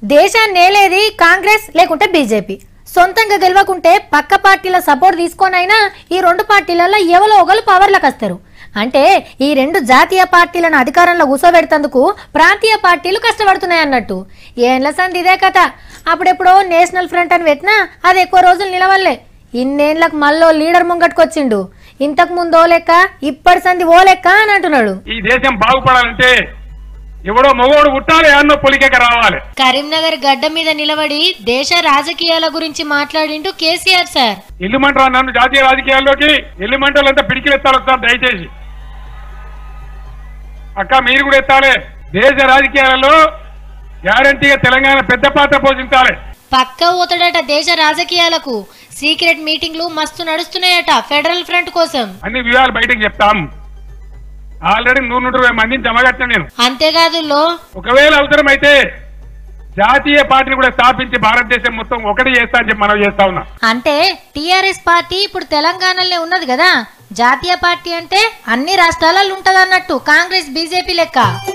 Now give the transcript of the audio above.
దేశాన్ని ఏలేది కాంగ్రెస్ లేకుంటే బీజేపీ సొంతంగా గెలవకుంటే పక్క పార్టీల సపోర్ట్ తీసుకొనైనా ఈ రెండు పార్టీలలో ఎవరో ఒకరు పవర్లకు వస్తారు అంటే ఈ రెండు జాతీయ పార్టీలను అధికారంలో కూసోబెడతందుకు ప్రాంతీయ పార్టీలు కష్టపడుతున్నాయి అన్నట్టు ఏండ్ల సంది ఇదే కథ అప్పుడెప్పుడో నేషనల్ ఫ్రంట్ అని పెట్టినా అది ఎక్కువ రోజులు నిలవల్లే ఇన్నేళ్లకు మళ్ళీ లీడర్ ముంగట్టుకొచ్చిండు ఇంతకు ముందో లెక్క ఇప్పటి సంది ఓ లెక్క అని అంటున్నాడు ఈ దేశం బాగుపడాలంటే ఎవడో మగోడు పుట్టాలి అన్నో పొలికేక రావాలి కరీంనగర్ గడ్డ మీద నిలబడి దేశ రాజకీయాల గురించి మాట్లాడిండు కేసీఆర్ సార్ ఎల్లుమంటారా నన్ను జాతీయ రాజకీయాల్లోకి ఎల్లుమంటలంతా పిడికిలు ఎత్తాలి ఒకసారి దయచేసి అక్క మీరు కూడా ఎత్తాలి దేశ రాజకీయాలలో గ్యారంటీగా తెలంగాణ పెద్ద పాత్ర పోషించాలి పక్క ఊతడట దేశ రాజకీయాలకు సీక్రెట్ మీటింగ్లు మస్తు నడుస్తున్నాయట ఫెడరల్ ఫ్రంట్ కోసం అన్ని వివరాలు బయటకు చెప్తాం ఆల్రెడీ నూరు నూట ఇరవై మందిని జమగట్టిన నేను అంతేకాదు లో ఒకవేళ అవసరమైతే జాతీయ పార్టీని కూడా స్థాపించి భారతదేశం మొత్తం ఒకటి చేస్తా అని చెప్పి మనం చేస్తా ఉన్నా అంటే టిఆర్ఎస్ పార్టీ ఇప్పుడు తెలంగాణలో ఉన్నది కదా జాతీయ పార్టీ అంటే అన్ని రాష్ట్రాలలో ఉంటదన్నట్టు కాంగ్రెస్ బీజేపీ లెక్క